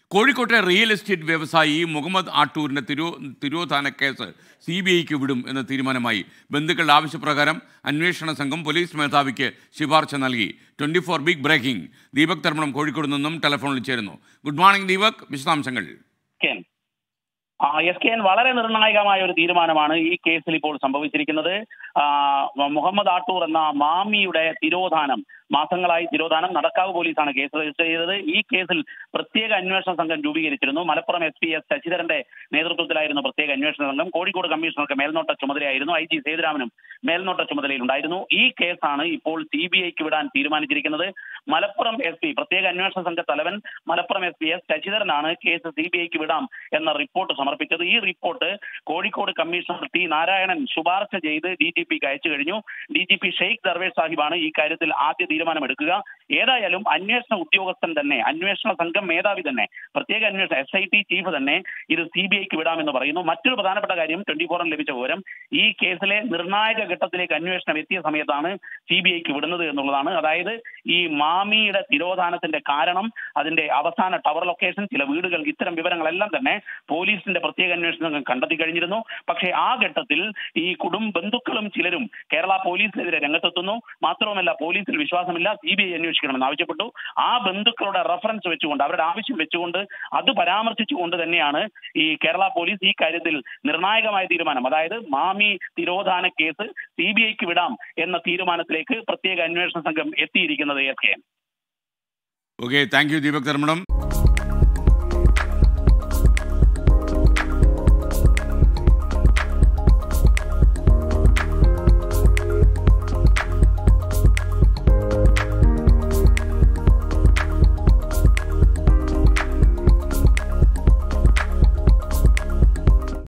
കോഴിക്കോട്ടെ real estate വ്യവസായി മുഹമ്മദ് ആട്ടൂരിന്റെ തിരോ തിരോധാന കേസ് സി ബി ഐക്ക് വിടും എന്ന തീരുമാനമായി ബന്ധുക്കളുടെ ആവശ്യപ്രകാരം അന്വേഷണ സംഘം പോലീസ് മേധാവിക്ക് ശുപാർശ നൽകി twenty four big breaking Deepak Tharmanam Kozhikode നിന്നും ടെലിഫോണിൽ ചേരുന്നു ഗുഡ് മോർണിംഗ് ദീപക് വിശദാംശങ്ങൾ കെ എൻ. ആ, എസ് കെ എൻ വളരെ നിർണായകമായ ഒരു തീരുമാനമാണ് ഈ കേസിൽ ഇപ്പോൾ സംഭവിച്ചിരിക്കുന്നത് ആ, മുഹമ്മദ് ആട്ടൂർ എന്ന മാമിയുടെ തിരോധാനം മാസങ്ങളായി തിരോധാനം നടക്കാവ് പോലീസാണ് കേസ് രജിസ്റ്റർ ചെയ്തത് ഈ കേസിൽ പ്രത്യേക അന്വേഷണ സംഘം രൂപീകരിച്ചിരുന്നു മലപ്പുറം എസ് പി എസ് ശശിധരന്റെ നേതൃത്വത്തിലായിരുന്നു പ്രത്യേക അന്വേഷണ സംഘം കോഴിക്കോട് കമ്മീഷണർക്ക് മേൽനോട്ട ചുമതലയായിരുന്നു ഐ ജി സേതുരാമനും മേൽനോട്ട ചുമതലയിലുണ്ടായിരുന്നു ഈ കേസാണ് ഇപ്പോൾ സി ബി ഐക്ക് വിടാൻ തീരുമാനിച്ചിരിക്കുന്നത് മലപ്പുറം എസ് പി പ്രത്യേക അന്വേഷണ സംഘ തലവൻ മലപ്പുറം എസ് പി എസ് ശശിധരനാണ് കേസ് സി ബി ഐക്ക് വിടാം എന്ന റിപ്പോർട്ട് സമർപ്പിച്ചത് ഈ report Kozhikode commissioner T Narayanan ശുപാർശ ചെയ്ത് ഡി ജി പിക്ക് അയച്ചു കഴിഞ്ഞു D G P Sheikh Darvesh സാഹിബാണ് ഈ കാര്യത്തിൽ ആദ്യ തീരുമാനമെടുക്കുക ഏതായാലും അന്വേഷണ ഉദ്യോഗസ്ഥൻ തന്നെ അന്വേഷണ സംഘം മേധാവി തന്നെ പ്രത്യേക അന്വേഷണ എസ് ഐ ടി ചീഫ് തന്നെ ഇത് സി ബി ഐക്ക് വിടാമെന്ന് പറയുന്നു മറ്റൊരു പ്രധാനപ്പെട്ട കാര്യം ട്വന്റി ഫോറിന് ലഭിച്ച വിവരം ഈ കേസിലെ നിർണായക ഘട്ടത്തിലേക്ക് അന്വേഷണം എത്തിയ സമയത്താണ് സി ബി ഐക്ക് വിടുന്നത് എന്നുള്ളതാണ് അതായത് ഈ മാമിയുടെ തിരോധാനത്തിന്റെ കാരണം അതിന്റെ അവസാന ടവർ ലൊക്കേഷൻ ചില വീടുകൾ ഇത്തരം വിവരങ്ങളെല്ലാം തന്നെ പോലീസിന്റെ പ്രത്യേക അന്വേഷണ സംഘം കണ്ടെത്തി കഴിഞ്ഞിരുന്നു പക്ഷേ ആ ഘട്ടത്തിൽ ഈ കുടുംബ ബന്ധുക്കളും ചിലരും കേരള പോലീസിനെതിരെ രംഗത്തെത്തുന്നു മാത്രവുമല്ല പോലീസിൽ വിശ്വാസമില്ല സി ബി ഐ അന്വേഷിക്കണമെന്ന് ആവശ്യപ്പെട്ടു ആ ബന്ധുക്കളുടെ റഫറൻസ് വെച്ചുകൊണ്ട് അവരുടെ ആവശ്യം വെച്ചുകൊണ്ട് അത് പരാമർശിച്ചുകൊണ്ട് തന്നെയാണ് ഈ കേരള പോലീസ് ഈ കാര്യത്തിൽ നിർണായകമായ തീരുമാനം അതായത് മാമി തിരോധാന കേസ് സി ബി ഐക്ക് വിടാം എന്ന തീരുമാനത്തിലേക്ക് പ്രത്യേക അന്വേഷണ സംഘം എത്തിയിരിക്കുന്നത് S K okay thank you Deepak തർമ്മണം